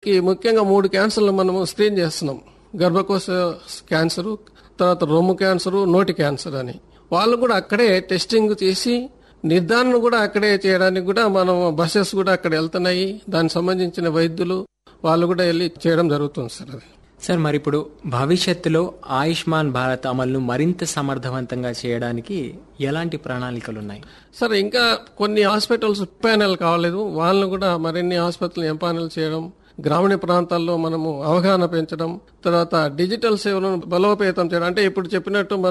వీటికి ముఖ్యంగా మూడు క్యాన్సర్లు మనము స్క్రీన్ చేస్తున్నాం గర్భకోశ క్యాన్సరు తర్వాత రొమ్ము క్యాన్సరు నోటి క్యాన్సర్ అని వాళ్ళు కూడా అక్కడే టెస్టింగ్ చేసి నిర్ధారణ కూడా అక్కడే చేయడానికి కూడా మనం బస్సెస్ కూడా అక్కడ వెళ్తున్నాయి దానికి సంబంధించిన వైద్యులు వాళ్ళు కూడా వెళ్ళి చేయడం జరుగుతుంది సార్ అది సార్ మరి ఇప్పుడు భవిష్యత్తులో ఆయుష్మాన్ భారత్ అమలును మరింత సమర్థవంతంగా చేయడానికి ఎలాంటి ప్రణాళికలు ఉన్నాయి సార్ ఇంకా కొన్ని హాస్పిటల్స్ ప్యానెల్ కావలేదు వాళ్ళని కూడా మరిన్ని హాస్పిటల్ ఎంపానల్ చేయడం గ్రామీణ ప్రాంతాల్లో మనము అవగాహన పెంచడం తర్వాత డిజిటల్ సేవలను బలోపేతం చేయడం అంటే ఇప్పుడు చెప్పినట్టు మనం